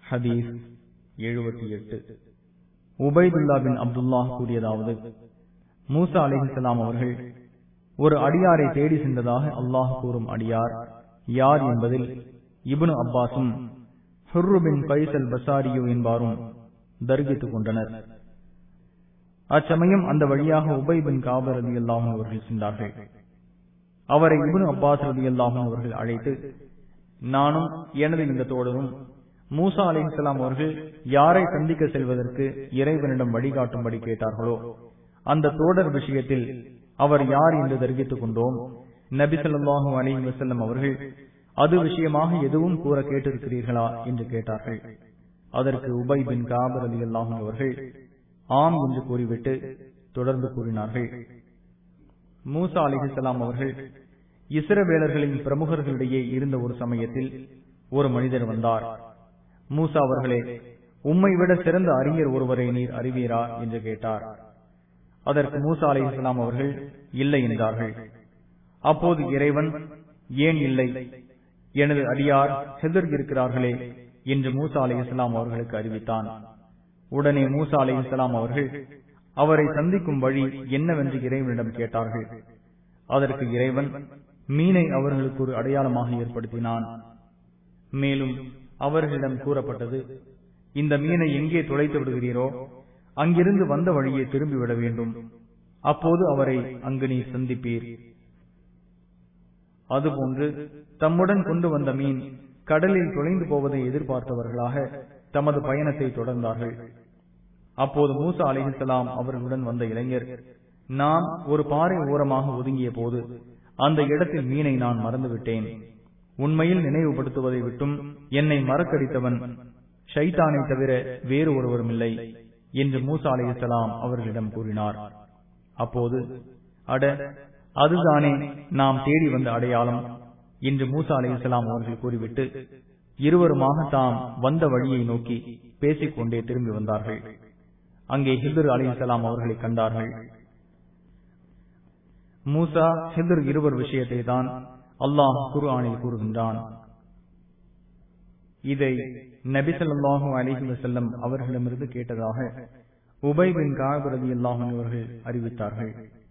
ஹதீஸ் எழுபத்தி எட்டு உபைதுல்லா பின் அப்துல்லா கூறியதாவது மூசா அலிஹிசலாம் அவர்கள் ஒரு அடியாரை தேடி சென்றதாக அல்லாஹ் கூறும் அடியார் யார் என்பதில் இப்னு அப்பாஸும் ஹுர்ரு பின் பைசல் பசாரியு என்பாரும் தர்கித்துக் கொண்டனர் அச்சமயம் அந்த வழியாக உபை பின் காபர் ரதி அல்லாஹும் அவர்கள் சென்றார்கள் அவரை இப்னு அப்பாஸ் ரதி அல்லாஹும் அவர்கள் அழைத்து நானும் எனது இந்த தோழரும் மூசா அலி இஸ்லாம் அவர்கள் யாரை சந்திக்க செல்வதற்கு இறைவனிடம் வழிகாட்டும்படி கேட்டார்களோ அந்த தோடர் விஷயத்தில் அவர் யார் என்று தெரிவித்துக் கொண்டோம் நபி சொல்லாஹு அலி வசல்லம் அவர்கள் அது விஷயமாக எதுவும் கூற கேட்டிருக்கிறீர்களா என்று கேட்டார்கள் அதற்கு உபை பின் காபர் அலி அல்லாஹும் அவர்கள் ஆம் என்று கூறிவிட்டு தொடர்ந்து கூறினார்கள் மூசா அலிஹிசலாம் அவர்கள் இஸ்ரவேலர்களின் பிரமுகர்களிடையே இருந்த ஒரு சமயத்தில் ஒரு மனிதர் வந்தார் மூசா அவர்களே உம்மை விட சிறந்த அறிஞர் ஒருவரை நீர் அறிவீரா என்று கேட்டார் அதற்கு மூசா அலி இஸ்லாம் அவர்கள் இல்லை என்றார்கள் அப்போது இறைவன் ஏன் இல்லை எனது அடியார் செதர் இருக்கிறார்களே என்று மூசா அலி இஸ்லாம் அவர்களுக்கு அறிவித்தான் உடனே மூசா அலி இஸ்லாம் அவர்கள் அவரை சந்திக்கும் வழி என்னவென்று இறைவனிடம் கேட்டார்கள் அதற்கு இறைவன் மீனை அவர்களுக்கு ஒரு அடையாளமாக ஏற்படுத்தினான் மேலும் அவர்களிடம் கூறப்பட்டது இந்த மீனை எங்கே துளைத்து விடுகிறீரோ அங்கிருந்து வந்த வழியே திரும்பிவிட வேண்டும் அப்போது அவரை அங்கு நீ சந்திப்பீர் அதுபோன்று தம்முடன் கொண்டு வந்த மீன் கடலில் தொலைந்து போவதை எதிர்பார்த்தவர்களாக தமது பயணத்தை தொடர்ந்தார்கள் அப்போது மூசா அலிஹலாம் அவர்களுடன் வந்த இளைஞர் நான் ஒரு பாறை ஓரமாக ஒதுங்கிய போது அந்த இடத்தில் மீனை நான் மறந்துவிட்டேன் உண்மையில் நினைவுபடுத்துவதை விட்டும் என்னை மறக்கடித்தவன் ஷைத்தானை தவிர வேறு ஒருவரும் இல்லை என்று மூசா அலிசலாம் அவர்களிடம் கூறினார் அப்போது அட அதுதானே நாம் தேடி வந்த அடையாளம் என்று மூசா அலிசலாம் அவர்கள் கூறிவிட்டு இருவருமாக தாம் வந்த வழியை நோக்கி பேசிக்கொண்டே திரும்பி வந்தார்கள் அங்கே ஹிதர் அலிசலாம் அவர்களை கண்டார்கள் மூசா ஹிதர் இருவர் விஷயத்தை தான் அல்லாஹ் குர்ஆனில் கூறுகின்றான் இதை நபிசல்லாஹு அலிஹி வசல்லம் அவர்களிடமிருந்து கேட்டதாக உபை பின் காபரதி அல்லாஹன் அவர்கள் அறிவித்தார்கள்